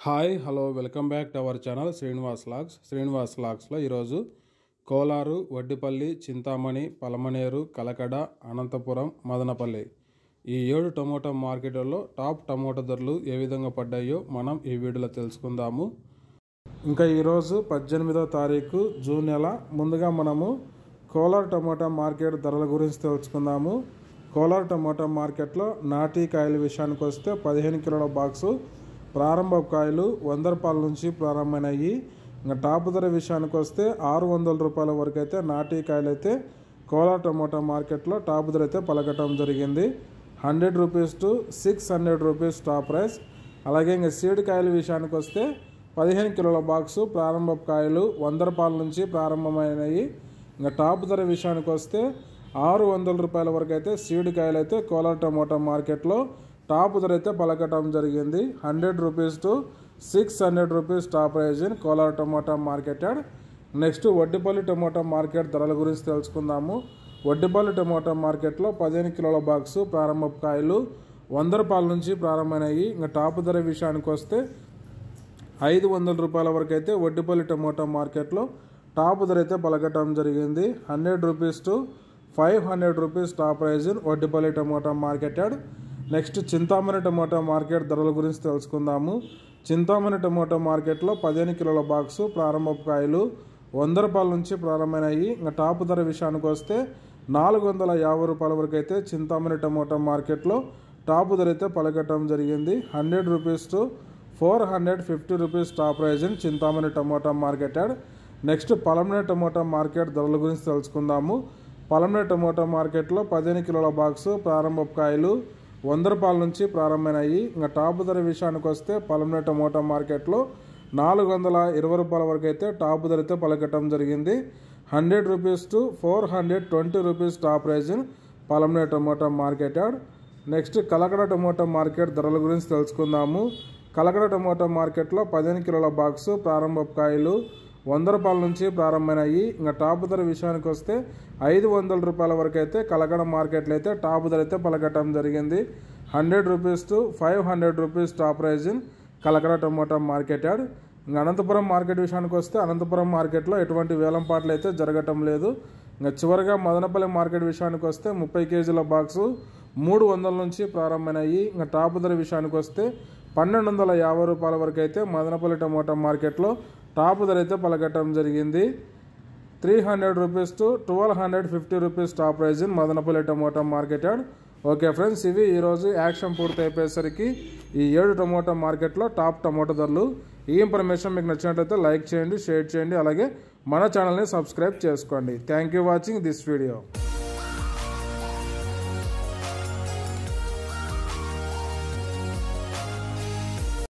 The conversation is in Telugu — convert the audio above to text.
hi hello welcome back to our channel Srinivas logs Srinivas లాగ్స్లో ఈరోజు కోలారు వడ్డిపల్లి చింతామణి పలమనేరు కలకడ అనంతపురం మదనపల్లి ఈ ఏడు టమోటా మార్కెట్లలో టాప్ టమోటా ధరలు ఏ విధంగా పడ్డాయో మనం ఈ వీడియోలో తెలుసుకుందాము ఇంకా ఈరోజు పద్దెనిమిదో తారీఖు జూన్ నెల ముందుగా మనము కోలార్ టమోటా మార్కెట్ ధరల గురించి తెలుసుకుందాము కోలార్ టమోటా మార్కెట్లో నాటీ కాయల విషయానికి వస్తే పదిహేను కిలోల బాక్సు ప్రారంభ కాయలు వంద రూపాయల నుంచి ప్రారంభమైనాయి ఇంకా టాప్ ధర విషయానికి వస్తే ఆరు వందల రూపాయల వరకు అయితే నాటీ కాయలు అయితే కోలార్ టమోటా మార్కెట్లో టాప్ ధర అయితే పలకటం జరిగింది hundred rupees to six hundred rupees top price అలాగే ఇంకా సీడ్ కాయల విషయానికి వస్తే పదిహేను కిలోల బాక్సు ప్రారంభ కాయలు వంద రూపాయల నుంచి ప్రారంభమైనవి ఇంకా టాప్ ధర విషయానికి వస్తే ఆరు వందల రూపాయల వరకు అయితే సీడ్ కాయలు అయితే కోలార్ టమోటా మార్కెట్లో టాప్ ధర అయితే పలకటం జరిగింది hundred rupees to six hundred rupees top price in Kolar tomato market yard next Vaddipalli tomato market ధరల గురించి తెలుసుకుందాము వడ్డిపల్లి టమోటా మార్కెట్లో పదిహేను కిలోల బాక్సు ప్రారంభ కాయలు వంద రూపాయల నుంచి ప్రారంభమైనాయి ఇంకా టాప్ ధర విషయానికి వస్తే ఐదు వందల రూపాయల వరకు అయితే వడ్డిపల్లి టమోటా మార్కెట్లో టాప్ ధర అయితే పలకటం జరిగింది hundred rupees to five hundred rupees top price in Vaddipalli tomato market yard next Chintamani tomato market ధరల గురించి తెలుసుకుందాము చింతామణి టమోటా మార్కెట్లో పదిహేను కిలోల బాక్సు ప్రారంభ కాయలు వంద రూపాయల నుంచి ప్రారంభమైనాయి ఇంకా టాప్ ధర విషయానికి వస్తే నాలుగు వందల యాభై రూపాయల వరకు అయితే చింతామణి టమోటా మార్కెట్లో టాప్ ధర అయితే పలకటం జరిగింది hundred rupees to four hundred fifty rupees top price in Chintamani tomato market yard next Palamaner tomato market ధరల గురించి తెలుసుకుందాము పలమనే టమోటా మార్కెట్లో పదిహేను కిలోల బాక్సు ప్రారంభ కాయలు వంద రూపాయల నుంచి ప్రారంభమైనాయి ఇంకా టాప్ ధర విషయానికి వస్తే పలమనే టమోటా మార్కెట్లో నాలుగు వందల ఇరవై రూపాయల వరకు అయితే టాప్ ధర అయితే పలకటం జరిగింది hundred rupees to four hundred twenty rupees top price in Palamaner tomato market yard next Kalakada tomato market ధరల గురించి తెలుసుకుందాము కలకడ టమోటా మార్కెట్లో పదిహేను కిలోల బాక్సు ప్రారంభ కాయలు వంద రూపాయల నుంచి ప్రారంభమైనాయి ఇంకా టాప్ ధర విషయానికి వస్తే ఐదు వందల రూపాయల వరకు అయితే కలకడ మార్కెట్లో అయితే టాప్ ధర అయితే పలకటం జరిగింది hundred rupees to five hundred rupees top price in Kalakada tomato market yard ఇంకా అనంతపురం మార్కెట్ విషయానికి వస్తే అనంతపురం మార్కెట్లో ఎటువంటి వేలం పాటలు అయితే జరగటం లేదు ఇంకా చివరిగా మదనపల్లి మార్కెట్ విషయానికి వస్తే ముప్పై కేజీల బాక్సు మూడు వందల నుంచి ప్రారంభమైనాయి ఇంకా టాప్ ధర విషయానికి వస్తే పన్నెండు వందల యాభై రూపాయల వరకు అయితే మదనపల్లి టమోటా మార్కెట్లో టాప్ ధర అయితే పలకటం జరిగింది three hundred rupees to twelve hundred fifty rupees top price in Madanapalle tomato market yard okay friends ఇవి ఈరోజు యాక్షన్ పూర్తి అయిపోయేసరికి ఈ ఏడు టమోటా మార్కెట్లో టాప్ టమోటా ధరలు ఈ ఇన్ఫర్మేషన్ మీకు నచ్చినట్లయితే లైక్ చేయండి షేర్ చేయండి అలాగే మన ఛానల్ని సబ్స్క్రైబ్ చేసుకోండి thank you watching this video